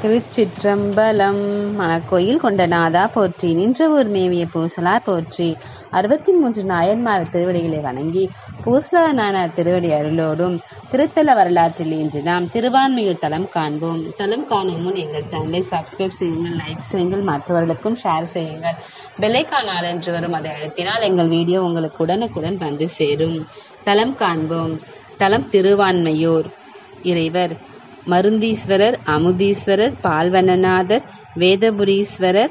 திருச்சிற்றம்பலம் மணக்கோயில் கொண்ட நாதா போற்றி நின்ற ஊர் மேவிய பூசலார் போற்றி அறுபத்தி மூன்று நாயன்மார் திருவடிகளை வணங்கி பூசலான திருவடி அருளோடும் திருத்தல வரலாற்றில் இன்று நாம் திருவான்மையூர் தலம் காண்போம் தலம் காணும் முன் எங்கள் சேனலை சப்ஸ்கிரைப் செய்யுங்கள் லைக் செய்யுங்கள் மற்றவர்களுக்கும் ஷேர் செய்யுங்கள் பெல்லைக்கானால் என்று வரும் அதை அழுத்தினால் எங்கள் வீடியோ உங்களுக்கு உடனுக்குடன் வந்து சேரும் தலம் காண்போம் தலம் திருவான்மையூர் இறைவர் மருந்தீஸ்வரர் அமுதீஸ்வரர் பால்வனநாதர் வேதபுரீஸ்வரர்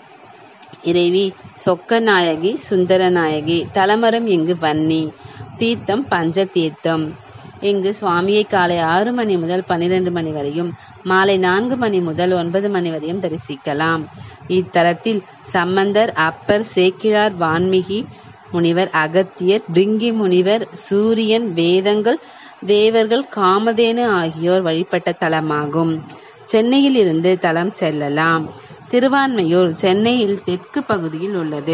இறைவி சொக்கநாயகி சுந்தரநாயகி தலமரம் இங்கு வன்னி தீர்த்தம் பஞ்ச தீர்த்தம் இங்கு சுவாமியை காலை ஆறு மணி முதல் பன்னிரண்டு மணி வரையும் மாலை நான்கு மணி முதல் ஒன்பது மணி வரையும் தரிசிக்கலாம் இத்தலத்தில் சம்பந்தர் அப்பர் சேக்கிழார் வான்மிகி முனிவர் அகத்தியர் பிரிங்கி முனிவர் சூரியன் வேதங்கள் தேவர்கள் காமதேனு ஆகியோர் வழிபட்ட தலமாகும் சென்னையில் இருந்து தலம் செல்லலாம் திருவான்மையூர் சென்னையில் தெற்கு பகுதியில் உள்ளது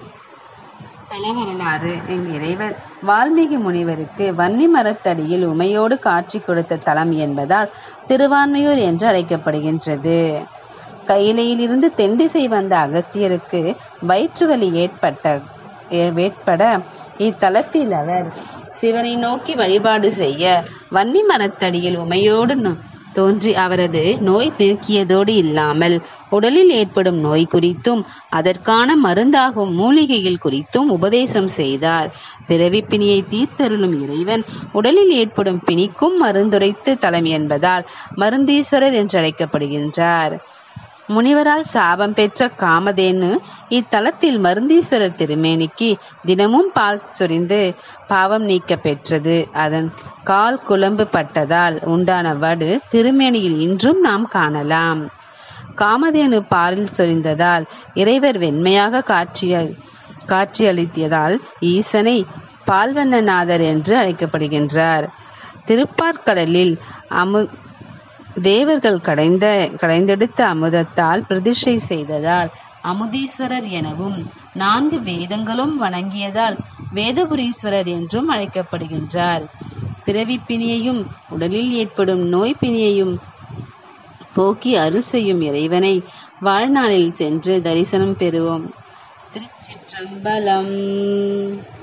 தல வரலாறு என் இறைவர் வால்மீகி முனிவருக்கு வன்னி மரத்தடியில் உமையோடு காட்சி கொடுத்த தலம் என்பதால் திருவான்மையூர் என்று அழைக்கப்படுகின்றது கையிலையிலிருந்து தென்திசை வந்த அகத்தியருக்கு வயிற்று வலி ஏற்பட்ட ஏற்பட இத்தலத்தில் அவர் சிவனை நோக்கி வழிபாடு செய்ய வன்னி மரத்தடியில் உமையோடு நோ- தோன்றி அவரது நோய் நீக்கியதோடு இல்லாமல் உடலில் ஏற்படும் நோய் குறித்தும் அதற்கான மருந்தாகும் மூலிகைகள் குறித்தும் உபதேசம் செய்தார் பிறவி பிணியை தீர்த்தருளும் இறைவன் உடலில் ஏற்படும் பிணிக்கும் மருந்துரைத்து தலம் என்பதால் மருந்தீஸ்வரர் என்று அழைக்கப்படுகின்றார் முனிவரால் சாபம் பெற்ற காமதேனு இத்தலத்தில் மருந்தீஸ்வரர் திருமேனிக்கு தினமும் பால் சொரிந்து பாவம் நீக்க பெற்றது அதன் கால் குழம்பு பட்டதால் உண்டான வடு திருமேனியில் இன்றும் நாம் காணலாம் காமதேனு பாலில் சொரிந்ததால் இறைவர் வெண்மையாக காட்சிய காட்சியளித்ததால் ஈசனை பால்வண்ணநாதர் என்று அழைக்கப்படுகின்றார் திருப்பார்கடலில் அமு தேவர்கள் கடைந்த கடைந்தெடுத்த அமுதத்தால் பிரதிஷ்டை செய்ததால் அமுதீஸ்வரர் எனவும் நான்கு வேதங்களும் வணங்கியதால் வேதபுரீஸ்வரர் என்றும் அழைக்கப்படுகின்றார் பிறவி பிணியையும் உடலில் ஏற்படும் நோய் பிணியையும் போக்கி அருள் செய்யும் இறைவனை வாழ்நாளில் சென்று தரிசனம் பெறுவோம் திருச்சிற்றம்பலம்